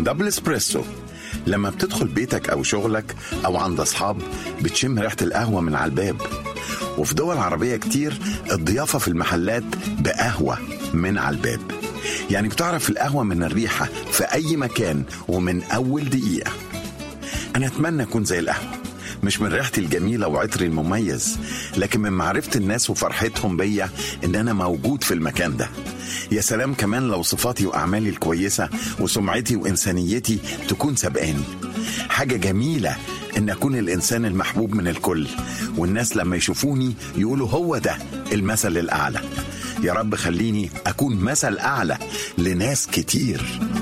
دبل اسبريسو لما بتدخل بيتك أو شغلك أو عند أصحاب بتشم ريحة القهوة من على الباب وفي دول عربية كتير الضيافة في المحلات بقهوة من على الباب يعني بتعرف القهوة من الريحة في أي مكان ومن أول دقيقة أنا أتمنى أكون زي القهوة مش من ريحتي الجميلة وعطري المميز لكن من معرفة الناس وفرحتهم بيا إن أنا موجود في المكان ده يا سلام كمان لو صفاتي وأعمالي الكويسة وسمعتي وإنسانيتي تكون سبقاني حاجة جميلة إن أكون الإنسان المحبوب من الكل والناس لما يشوفوني يقولوا هو ده المثل الأعلى يا رب خليني أكون مثل أعلى لناس كتير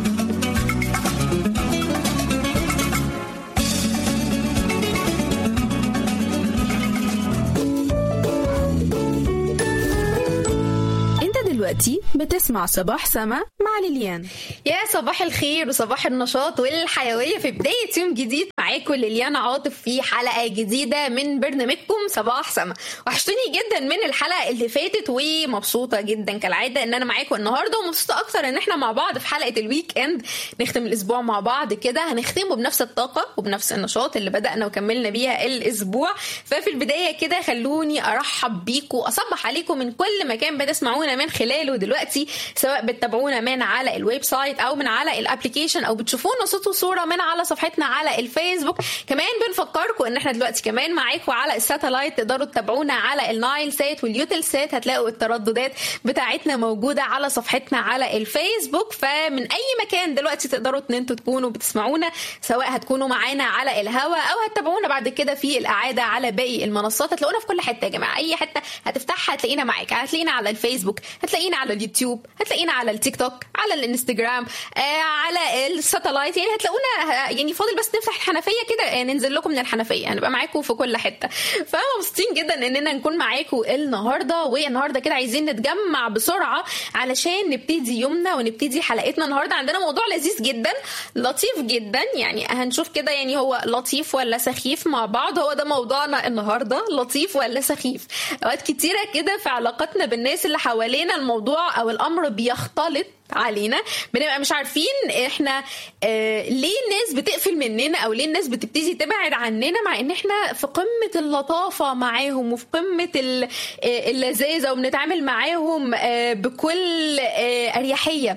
انت دلوقتي بتسمع صباح سما مع ليليان يا صباح الخير وصباح النشاط والحيوية في بداية يوم جديد معاكم ليليانا عاطف في حلقة جديدة من برنامجكم صباح سما وحشتوني جدا من الحلقة اللي فاتت ومبسوطة جدا كالعادة ان انا معاكم النهاردة ومبسوطة اكتر ان احنا مع بعض في حلقة الويك اند نختم الاسبوع مع بعض كده هنختمه بنفس الطاقة وبنفس النشاط اللي بدأنا وكملنا بيها الاسبوع ففي البداية كده خلوني ارحب بيكم واصبح عليكم من كل مكان بتسمعونا من خلاله دلوقتي سواء بتتابعونا من على الويب سايت او من على الابلكيشن او بتشوفونا صوت وصوره من على صفحتنا على الفيسبوك كمان بنفكركم ان احنا دلوقتي كمان معاكم على الساتلايت تقدروا تتابعونا على النايل سات واليوتل سات هتلاقوا الترددات بتاعتنا موجوده على صفحتنا على الفيسبوك فمن اي مكان دلوقتي تقدروا ان انتوا تكونوا بتسمعونا سواء هتكونوا معانا على الهوا او هتتابعونا بعد كده في الاعاده على باقي المنصات هتلاقونا في كل حته يا جماعه اي حته هتفتحها هتلاقينا معاك هتلاقينا على الفيسبوك هتلاقينا على اليوتيوب هتلاقينا على التيك توك على الانستجرام آه على الساتلايت يعني هتلاقونا يعني فاضل بس نفتح الحنفيه كده آه ننزل لكم من الحنفيه هنبقى معاكم في كل حته فمبسوطين جدا اننا نكون معاكم النهارده والنهارده كده عايزين نتجمع بسرعه علشان نبتدي يومنا ونبتدي حلقتنا النهارده عندنا موضوع لذيذ جدا لطيف جدا يعني هنشوف كده يعني هو لطيف ولا سخيف مع بعض هو ده موضوعنا النهارده لطيف ولا سخيف اوقات كتيره كده في علاقاتنا بالناس اللي حوالينا الموضوع او الامر بيختلط علينا بنبقى مش عارفين احنا آه ليه الناس بتقفل مننا او ليه الناس بتبتدي تبعد عننا مع ان احنا في قمه اللطافه معاهم وفي قمه ال- آه، اللذاذه وبنتعامل معاهم آه بكل آه اريحيه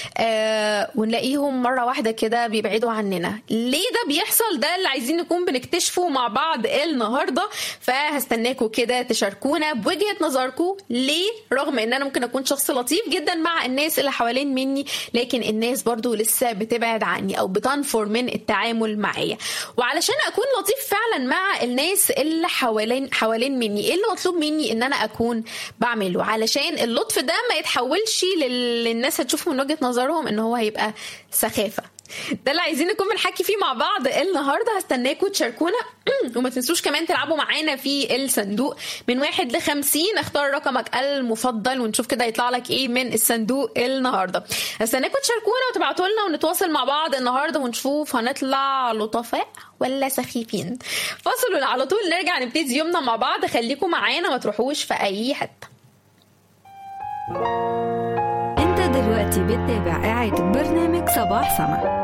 آه ونلاقيهم مره واحده كده بيبعدوا عننا ليه ده بيحصل ده اللي عايزين نكون بنكتشفه مع بعض النهارده فهستناكم كده تشاركونا بوجهه نظركم ليه رغم ان انا ممكن اكون شخص لطيف جدا مع الناس اللي حوالين مني لكن الناس برضو لسه بتبعد عني او بتنفر من التعامل معايا وعلشان اكون لطيف فعلا مع الناس اللي حوالين حوالين مني ايه اللي مطلوب مني ان انا اكون بعمله علشان اللطف ده ما يتحولش لل- للناس هتشوفه من وجهه نظرهم ان هو هيبقى سخافه ده اللي عايزين نكون بنحكي فيه مع بعض النهارده هستناكم تشاركونا وما تنسوش كمان تلعبوا معانا في الصندوق من واحد لخمسين اختار رقمك المفضل ونشوف كده يطلع لك ايه من الصندوق النهارده هستناكم تشاركونا وتبعتوا لنا ونتواصل مع بعض النهارده ونشوف هنطلع لطفاء ولا سخيفين فاصل على طول نرجع نبتدي يومنا مع بعض خليكم معانا ما تروحوش في اي حته انت دلوقتي بتتابع إعادة برنامج صباح سما